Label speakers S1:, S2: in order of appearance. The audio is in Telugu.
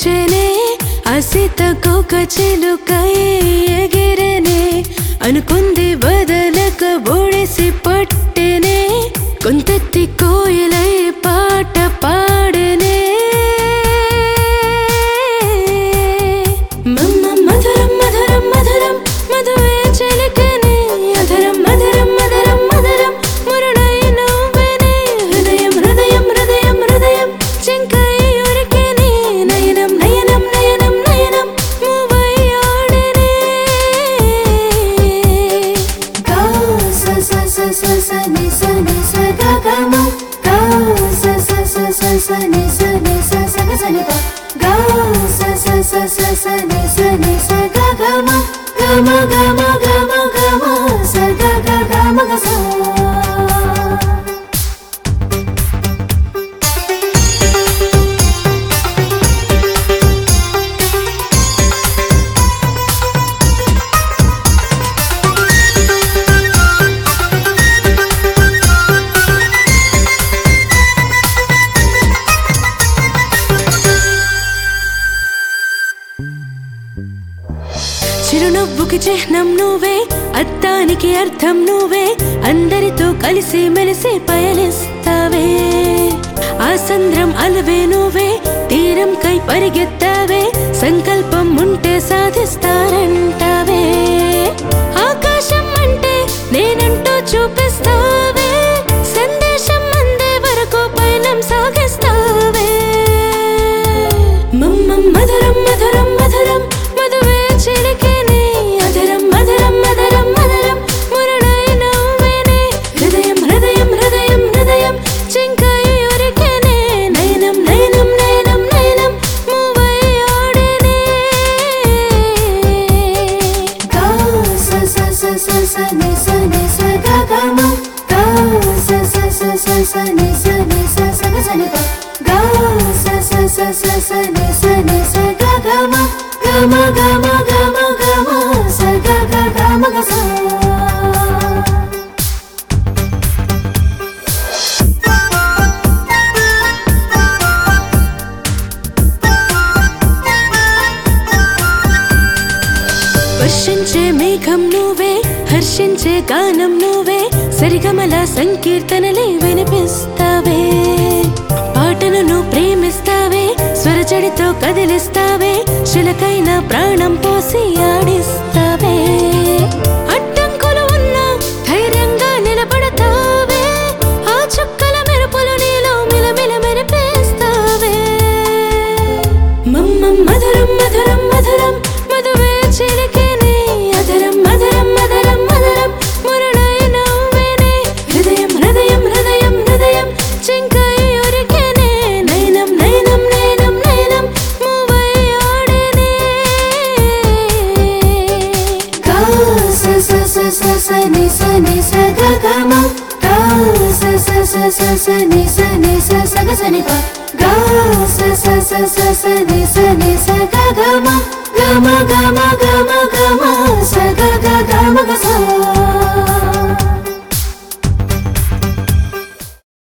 S1: వచ్చేనే అసిత కోక చిలుకై ఎగిరనే అనుకుంది వదలక బోడేసి పట్టెనే కొంతెత్తి కోయిలై పాట పాడనే మమ్మ మధురం మధురం మధురం మధువే చిలికనే అధరం మధురం మధురం మధురం మురుడై నువ్వెనే హృదయం హృదయం హృదయం హృదయం చెంకై ఉరికెనే నయనం నయనం నయనం నయనం మూవై ఆడనే గా స స స స స ని స ని స గ గ మ గా స స స స స ని స ని స స గ స ని ప గా స స స స స ని స ని స గ గ మ గ మ గ మ గ మ గ మ స గ గ గ మ గ స చిరునవ్వుకి చిహ్నం నువ్వే అర్థానికి అర్థం నువ్వే అందరితో కలిసి మెలిసి పయనిస్తావే ఆ సంద్రం అలవే నువ్వే తీరం కై పరిగెత్తావే సంకల్పం ఉంటే సాధిస్తారంటావే ఆకాశం అంటే నేనంటూ చూపిస్తావే సందేశం అందే వరకు పయనం సాగిస్తావే మమ్మం మధురం మధురం మధురం మధువే చిలికేనే అధరం మధురం మధురం మధురం మురళై నవ్వేనే హృదయం హృదయం హృదయం హృదయం చెంకై ఉరికేనే నయనం నయనం నయనం నయనం మూవై ఆడేనే గా స స స స స ని స ని స గ గ మ గా స స స స స ని స ని స స గ స ని ప గా స స స స స ని స ని స గ గ మ గ మ గ మ గ మ గ మ స గ గ గ మ గ స వర్షించే మేఘం నువ్వే హర్షించే గానం నువ్వే సరిగమల సంకీర్తనలే వినిపిస్తావే పాటను నువ్వు ప్రేమిస్తావే స్వరజడితో కదిలిస్తావే చిలకైన ప్రాణం పోసి ఆడిస్తావే అడ్డంకులు ఉన్నా ధైర్యంగా నిలబడతావే ఆ చుక్కల మెరుపులు నీలో మిలమిల మెరిపేస్తావే మమ్మం మధురం మధురం మధురం మధువే చిలికేనే అధరం మధురం మధురం మధురం మురళై నవ్వేనే హృదయం హృదయం హృదయం హృదయం చెంకై ఉరికేనే నయనం నయనం నయనం నయనం మూవై ఆడేనే గా స స స స స ని స ని స గ గ మ గా స స స స స ని స ని స స గ స ని ప గా స స స స స ని స ని స గ గ మ గ మ గ మ గ మ గ మ స గ గ గ మ గ స